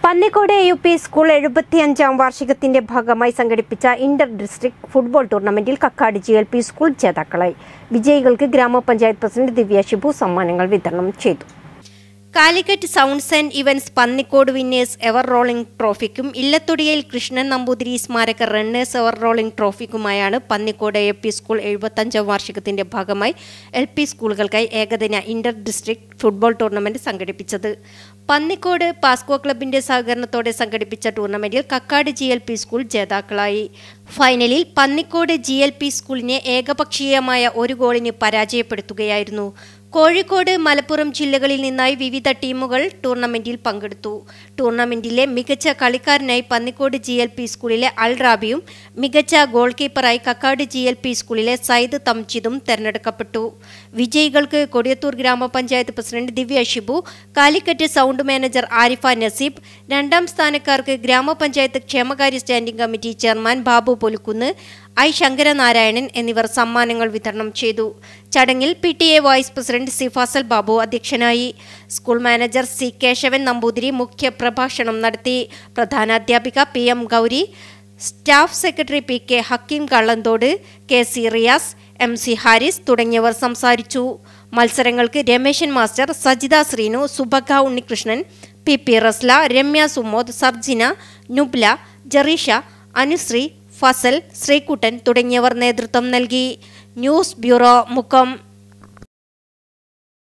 Pannikode A U P school എഴുപത്തിയഞ്ചാം വാർഷികത്തിന്റെ ഭാഗമായി സംഘടിപ്പിച്ച ഇന്റർ ഡിസ്ട്രിക്ട് ഫുട്ബോൾ ടൂർണമെന്റിൽ Kakkad G L P school ജേതാക്കളായി വിജയികൾക്ക് ഗ്രാമപഞ്ചായത്ത് പ്രസിഡന്റ് ദിവ്യ ഷിബു സമ്മാനങ്ങൾ വിതരണം ചെയ്തു Calicut sounds and events Pannikkode winners ever rolling ട്രോഫിക്കും ഇല്ലത്തൊടിയയിൽ കൃഷ്ണൻ നമ്പൂതിരി സ്മാരക റണ്ണേഴ്സ് എവർ റോളിംഗ് ട്രോഫിക്കുമായാണ് പന്നിക്കോട് എ പി സ്കൂൾ എഴുപത്തഞ്ചാം വാർഷികത്തിന്റെ ഭാഗമായി എൽ പി സ്കൂളുകൾക്കായി ഏകദിന ഇന്റർ ഡിസ്ട്രിക്ട് ഫുട്ബോൾ ടൂർണമെന്റ് സംഘടിപ്പിച്ചത് പന്നിക്കോട് പാസ്കോ ക്ലബിന്റെ സഹകരണത്തോടെ സംഘടിപ്പിച്ച ടൂർണമെന്റിൽ Kakkad G L P school ജേതാക്കളായി ഫൈനലിൽ പന്നിക്കോട് ജി എൽ പി സ്കൂളിനെ ഏകപക്ഷീയമായ ഒരു ഗോളിന് പരാജയപ്പെടുത്തുകയായിരുന്നു കോഴിക്കോട് മലപ്പുറം ജില്ലകളിൽ നിന്നായി വിവിധ ടീമുകൾ ടൂർണമെന്റിൽ പങ്കെടുത്തു ടൂർണമെന്റിലെ മികച്ച കളിക്കാരനായി പന്നിക്കോട് ജി എൽ പി സ്കൂളിലെ അൽ റാബിയും മികച്ച ഗോൾ കീപ്പറായി കക്കാട് ജി എൽ പി സ്കൂളിലെ സയ്യിദ് തംജിദും തെരഞ്ഞെടുക്കപ്പെട്ടു വിജയികൾക്ക് കൊടിയത്തൂർ ഗ്രാമപഞ്ചായത്ത് president Divya Shibu Calicut sound manager Arifa Naseeb രണ്ടാം സ്ഥാനക്കാർക്ക് ഗ്രാമപഞ്ചായത്ത് ക്ഷേമകാര്യ standing committee chairman Babu Polukkunnu I Sankaranarayanan എന്നിവർ സമ്മാനങ്ങൾ വിതരണം ചെയ്തു ചടങ്ങിൽ P T A vice president C Fasal Babu അധ്യക്ഷനായി school manager C Keshavan Namboothiri മുഖ്യ പ്രഭാഷണം നടത്തി പ്രധാനാധ്യാപിക P M Gauri staff secretary P K Hakkim Kallanthode K C Riyas M C Haris തുടങ്ങിയവർ സംസാരിച്ചു മത്സരങ്ങൾക്ക് Rameshan master Sajitha Sreenu Subhaga Unnikrishnan P P Rasla Ramya Sumod Sarjina Nubla Jareesha Anusree Fasal Sreekuttan തുടങ്ങിയവർ നേതൃത്വം നൽകി ന്യൂസ് ബ്യൂറോ മുക്കം